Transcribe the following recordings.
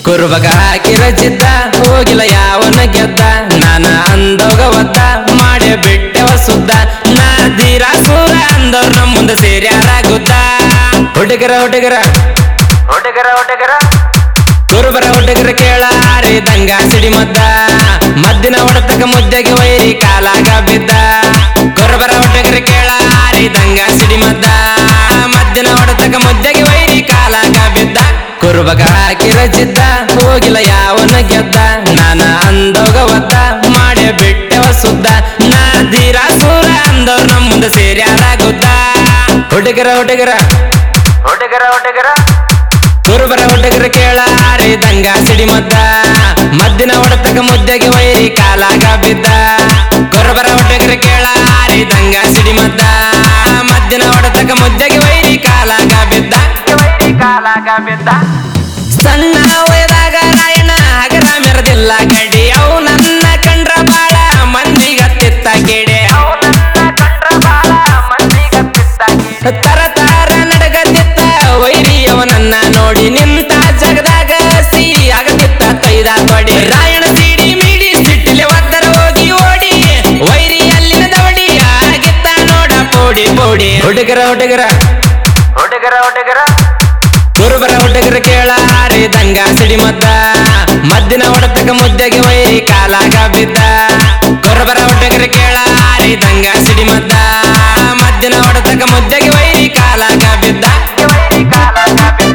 ಕುರುಬಗ ಹಾಕಿ ರಚಿದ್ದ ಹೋಗಿಲ್ಲ ಯಾವನ ಗೆದ್ದ ನಾನ ಅಂದೋಗ ಒದ್ದ ಮಾಡಿ ಬಿಟ್ಟೆವ ಸುದ್ದ ನಾ ಧೀರ ಸೂರ ಅಂದವ್ರ ನಮ್ಮ ಮುಂದೆ ಸೇರ್ಯಾರ ಗುದ್ದ ಹುಡುಗರ ಹುಡುಗರ ಹುಡುಗರ ಹುಡುಗರ ಕುರುಬರ ಹುಡುಗರ ಕೇಳಾರಿ ದಂಗ ಸಿಡಿ ಮದ್ದ ಮದ್ದಿನ ಹೊಡೆತಕ ಮುದ್ದೆಗೆ ವೈರಿ ಕಾಲಾಗ ಬಿದ್ದ ಕುರುಬರ ಹುಡುಗರ ಕೇಳಾರಿ ದಂಗ ಸಿಡಿ ಮದ್ದ ಮದ್ದಿನ ಹೊಡೆತಕ ಮುದ್ದೆಗೆ ವೈರಿ ಕಾಲಾಗ ಬಿದ್ದ ಕುರುಬಗ ಹಾಕಿ ರಚಿದ್ದ ಹೋಗಿಲ್ಲ ಯಾವನ ಗೆದ್ದ ನಾನ ಅಂದೋಗ ಒದ್ದ ಮಾಡಿ ಬಿಟ್ಟೆವ ಸುದ್ದ ನಾ ಧೀರ ಸೂರ ಅಂದವ್ರ ನಮ್ಮ ಮುಂದೆ ಸೇರ್ಯಾರ ಗುದ್ದ ಹುಡುಗರ ಹುಡುಗರ ಹುಡುಗರ ಹುಡುಗರ ಕುರುಬರ ಹುಡುಗರ ಕೇಳಾರಿ ದಂಗ ಸಿಡಿ ಮದ್ದ ಮದ್ದಿನ ಹೊಡೆತಕ ಮುದ್ದೆಗೆ ವೈರಿ ಕಾಲಾಗ ಬಿದ್ದ ಕುರುಬರ ಹುಡುಗರ ಕೇಳಾರಿ ದಂಗ ಸಿಡಿ ಮದ್ದ ಮದ್ದಿನ ಹೊಡೆತಕ ಮುದ್ದೆಗೆ ವೈರಿ ಕಾಲಾಗ ಬಿದ್ದ ವೈರಿ ಕಾಲಾಗ ಬಿದ್ದ ಸಣ್ಣ ವಯದಾಗ ರಾಯಣ ಹಗರ ಮೆರೆದಿಲ್ಲ ಗಡಿ ಅವು ನನ್ನ ಕಂಡ್ರ ಬಾಳ ಮಂದಿಗತ್ತಿತ್ತ ಗೆಡೆ ಅವು ನನ್ನ ಕಂಡ್ರ ಬಾಳ ಮಂದಿಗತ್ತಿತ್ತ ಗೆಡೆ ತರ ತರ ನಡಗತ್ತಿತ್ತ ವೈರಿಯವನನ್ನ ನೋಡಿ ನಿಂತ ಜಗದಾಗ ಸಿ ಆಗತ್ತಿತ್ತ ಕೈದ ತೊಡಿ ರಾಯಣ ಸಿಡಿ ಮಿಡಿ ಸಿಟ್ಟಿಲೆ ಒದ್ದರ ಹೋಗಿ ಓಡಿ ವೈರಿ ಅಲ್ಲಿನ ದವಡಿ ಆಗಿತ್ತ ನೋಡ ಪೋಡಿ ಪೋಡಿ ಹುಡುಗರ ಹುಡುಗರ ಹುಡುಗರ ಹುಡುಗರ ಕುರುಬರ ಹುಡುಗರ ಕೇಳಾರಿ ದಂಗ ಸಿಡಿ ಮದ್ದ ಮದ್ದಿನ ಹೊಡೆತಕ ಮುದ್ದೆಗೆ ವೈರಿ ಕಾಲಾಗ ಬಿದ್ದ ಕುರುಬರ ಹುಡುಗರ ಕೇಳಾರಿ ದಂಗ ಸಿಡಿ ಮದ್ದ ಮದ್ದಿನ ಹೊಡೆತಕ ಮುದ್ದೆಗೆ ವೈರಿ ಕಾಲಾಗ ಬಿದ್ದ ವೈರಿ ಕಾಲಾಗ ಬಿದ್ದ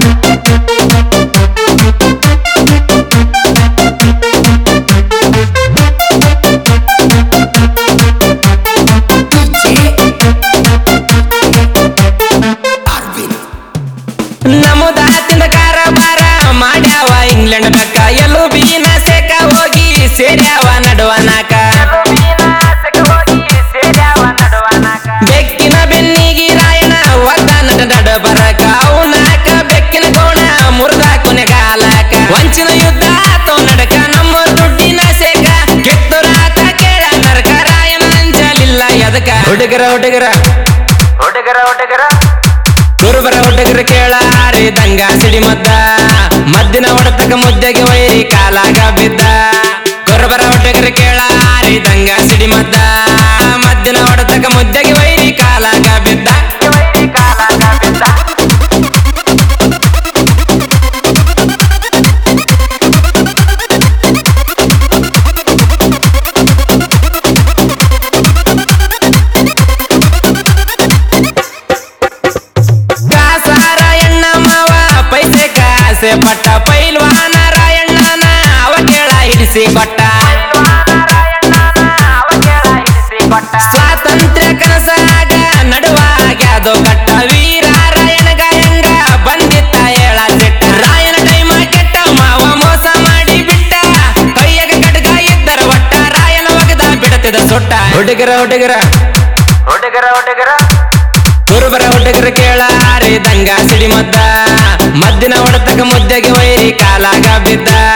ನಮುದ ತಿಂದ ಕಾರಬಾರ ಮಾಡ್ಯಾವ ಇಂಗ್ಲೆಂಡ್ ಬೆಕ್ಕ ಎಲ್ಲೂ ಬೀನ ಸೆಕ ಹೋಗಿ ಸೇರ್ಯಾವ ನಡುವನಾಕ ಬೆಕ್ಕಿನ ಬೆನ್ನಿಗಿ ರಾಯಣ ಒದ್ದ ನಡ ನಡ ಬರಕ ಅವನಾಕ ಬೆಕ್ಕಿನ ಕೋಣ ಮುರ್ದ ಕೊನೆಗಾಲಕ ವಂಚಿನ ಯುದ್ಧ ಆತೋ ನಡಕ ನಮ್ಮ ದುಡ್ಡಿನ ಸೇಕ ಗೆತ್ತುರಾತ ಕೇಳ ನರಕ ರಾಯಣ ಅಂಜಲಿಲ್ಲ ಎದಕ ಹುಡುಗರ ಹುಡುಗರ ಹುಡುಗರ ಹುಡುಗರ ಕುರುಬರ ಹುಡುಗರ ಕೇಳಾರಿ ದಂಗ ಸಿಡಿ ಮದ್ದ ಮದ್ದಿನ ಹೊಡೆತಕ ಮುದ್ದೆಗೆ ವೈರಿ ಕಾಲಾಗ ಬಿದ್ದ ಕುರುಬರ ಹುಡುಗರ ಕೇಳಾರಿ ದಂಗ ಸಿಡಿ ಮದ್ದ ಮದ್ದಿನ ಹೊಡೆತಕ ಮುದ್ದೆಗೆ ವೈರಿ ಕಾಲಾಗ ಬಿದ್ದ ವೈರಿ ಕಾಲಾಗ ಬಿದ್ದ ಕಾಸಾರ ಎಣ್ಣ ಮಾವ ಪೈಸೆ ಕಾಸೆ ಪಟ್ಟ ಪೈಲ್ವಾನ ರಾಯಣ್ಣನ ಅವ ಕೇಳ ಹಿಡಿಸಿ ಕೊಟ್ಟ ಸ್ವಾತಂತ್ರ್ಯ ಕನಸಾಗ ನಡುವಾಗ್ಯಾದೋ ಕಟ್ಟ ವೀರ ರಾಯಣ ಗಾಯಂಗ ಬಂದಿತ್ತ ಹೇಳ ಸಿಟ್ಟ ರಾಯನ ಟೈಮ ಕೆಟ್ಟ ಮಾವ ಮೋಸ ಮಾಡಿ ಬಿಟ್ಟ ಕೈಯಾಗ ಕಡ್ಗ ಇದ್ದರ ಒಟ್ಟ ರಾಯನ ಒಗದ ಬಿಡತಿದ ಸೊಟ್ಟ ಹುಡುಗರ ಹುಡುಗರ ಹುಡುಗರ ಹುಡುಗರ ಕುರುಬರ ಹುಡುಗರ ಕೇಳಾರಿ ದಂಗ ಸಿಡಿ ಮದ್ದ ಮದ್ದಿನ ಹೊಡೆತಕ ಮುದ್ದೆಗೆ ವೈರಿ ಕಾಲಾಗ ಬಿದ್ದ